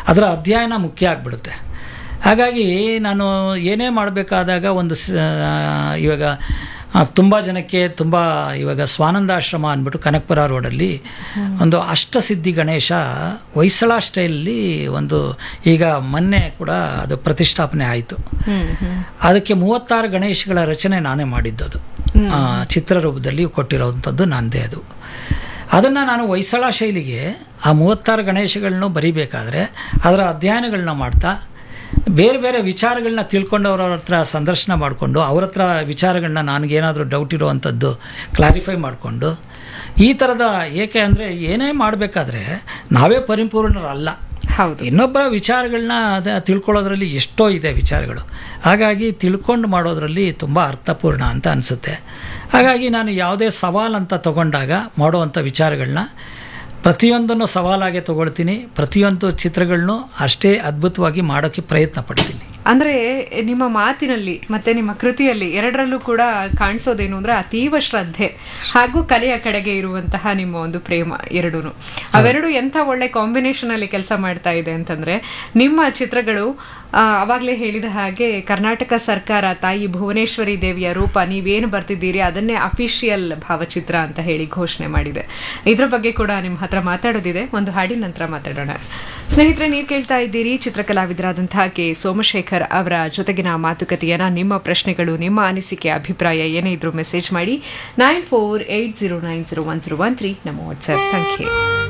ಅದರ ಅಧ್ಯಯನ ಮುಖ್ಯ ಆಗಿಬಿಡುತ್ತೆ ಹಾಗಾಗಿ ನಾನು ಏನೇ ಮಾಡಬೇಕಾದಾಗ ಒಂದು ಸ ಇವಾಗ ತುಂಬ ಜನಕ್ಕೆ ತುಂಬ ಇವಾಗ ಸ್ವಾನಂದಾಶ್ರಮ ಅಂದ್ಬಿಟ್ಟು ಕನಕಪುರ ರೋಡಲ್ಲಿ ಒಂದು ಅಷ್ಟಸಿದ್ಧಿ ಗಣೇಶ ಹೊಯ್ಸಳ ಸ್ಟೈಲಲ್ಲಿ ಒಂದು ಈಗ ಮೊನ್ನೆ ಕೂಡ ಅದು ಪ್ರತಿಷ್ಠಾಪನೆ ಆಯಿತು ಅದಕ್ಕೆ ಮೂವತ್ತಾರು ಗಣೇಶಗಳ ರಚನೆ ನಾನೇ ಮಾಡಿದ್ದದು ಆ, ಚಿತ್ರರೂಪದಲ್ಲಿ ಕೊಟ್ಟಿರೋವಂಥದ್ದು ನಂದೇ ಅದು ಅದನ್ನು ನಾನು ಹೊಯ್ಸಳ ಶೈಲಿಗೆ ಆ ಮೂವತ್ತಾರು ಗಣೇಶಗಳನ್ನೂ ಬರಿಬೇಕಾದ್ರೆ ಅದರ ಅಧ್ಯಯನಗಳನ್ನ ಮಾಡ್ತಾ ಬೇರೆ ಬೇರೆ ವಿಚಾರಗಳನ್ನ ತಿಳ್ಕೊಂಡವ್ರ ಹತ್ರ ಸಂದರ್ಶನ ಮಾಡಿಕೊಂಡು ಅವ್ರ ಹತ್ರ ವಿಚಾರಗಳನ್ನ ನನಗೇನಾದರೂ ಡೌಟ್ ಇರುವಂಥದ್ದು ಕ್ಲಾರಿಫೈ ಮಾಡಿಕೊಂಡು ಈ ಥರದ ಏಕೆ ಅಂದರೆ ಏನೇ ಮಾಡಬೇಕಾದ್ರೆ ನಾವೇ ಪರಿಪೂರ್ಣರಲ್ಲ ಹೌದು ಇನ್ನೊಬ್ಬರ ವಿಚಾರಗಳನ್ನ ಅದ ತಿಳ್ಕೊಳ್ಳೋದ್ರಲ್ಲಿ ಎಷ್ಟೋ ಇದೆ ವಿಚಾರಗಳು ಹಾಗಾಗಿ ತಿಳ್ಕೊಂಡು ಮಾಡೋದ್ರಲ್ಲಿ ತುಂಬ ಅರ್ಥಪೂರ್ಣ ಅಂತ ಅನಿಸುತ್ತೆ ಹಾಗಾಗಿ ನಾನು ಯಾವುದೇ ಸವಾಲು ಅಂತ ತಗೊಂಡಾಗ ಮಾಡುವಂಥ ವಿಚಾರಗಳನ್ನ ಪ್ರತಿಯೊಂದನ್ನು ಸವಾಲಾಗೆ ತಗೊಳ್ತೀನಿ ಪ್ರತಿಯೊಂದು ಚಿತ್ರಗಳನ್ನೂ ಅಷ್ಟೇ ಅದ್ಭುತವಾಗಿ ಮಾಡೋಕ್ಕೆ ಪ್ರಯತ್ನ ಪಡ್ತೀನಿ ಅಂದ್ರೆ ನಿಮ್ಮ ಮಾತಿನಲ್ಲಿ ಮತ್ತೆ ನಿಮ್ಮ ಕೃತಿಯಲ್ಲಿ ಎರಡರಲ್ಲೂ ಕೂಡ ಕಾಣಿಸೋದೇನು ಅಂದ್ರೆ ಅತೀವ ಶ್ರದ್ಧೆ ಹಾಗೂ ಕಲೆಯ ಕಡೆಗೆ ಇರುವಂತಹ ನಿಮ್ಮ ಒಂದು ಪ್ರೇಮ ಎರಡೂನು ಅವೆರಡು ಎಂಥ ಒಳ್ಳೆ ಕಾಂಬಿನೇಷನ್ ಅಲ್ಲಿ ಕೆಲಸ ಮಾಡ್ತಾ ಇದೆ ಅಂತಂದ್ರೆ ನಿಮ್ಮ ಚಿತ್ರಗಳು ಆ, ಅವಾಗ್ಲೇ ಹೇಳಿದ ಹಾಗೆ ಕರ್ನಾಟಕ ಸರ್ಕಾರ ತಾಯಿ ಭುವನೇಶ್ವರಿ ದೇವಿಯ ರೂಪ ನೀವೇನು ಬರ್ತಿದ್ದೀರಿ ಅದನ್ನೇ ಅಫಿಷಿಯಲ್ ಭಾವಚಿತ್ರ ಅಂತ ಹೇಳಿ ಘೋಷಣೆ ಮಾಡಿದೆ ಇದ್ರ ಬಗ್ಗೆ ಕೂಡ ನಿಮ್ಮ ಹತ್ರ ಮಾತಾಡೋದಿದೆ ಒಂದು ಹಾಡಿನ ನಂತರ ಮಾತಾಡೋಣ ಸ್ನೇಹಿತರೆ ನೀವು ಕೇಳ್ತಾ ಇದ್ದೀರಿ ಚಿತ್ರಕಲಾವಿದರಾದಂತಹ ಕೆ ಸೋಮಶೇಖರ್ ಅವರ ಜೊತೆಗಿನ ಮಾತುಕತೆಯನ್ನ ನಿಮ್ಮ ಪ್ರಶ್ನೆಗಳು ನಿಮ್ಮ ಅನಿಸಿಕೆ ಅಭಿಪ್ರಾಯ ಏನೇ ಇದ್ರೂ ಮೆಸೇಜ್ ಮಾಡಿ nine four eight zero nine zero one zero one three ನಮ್ಮ ವಾಟ್ಸ್ಆಪ್ ಸಂಖ್ಯೆ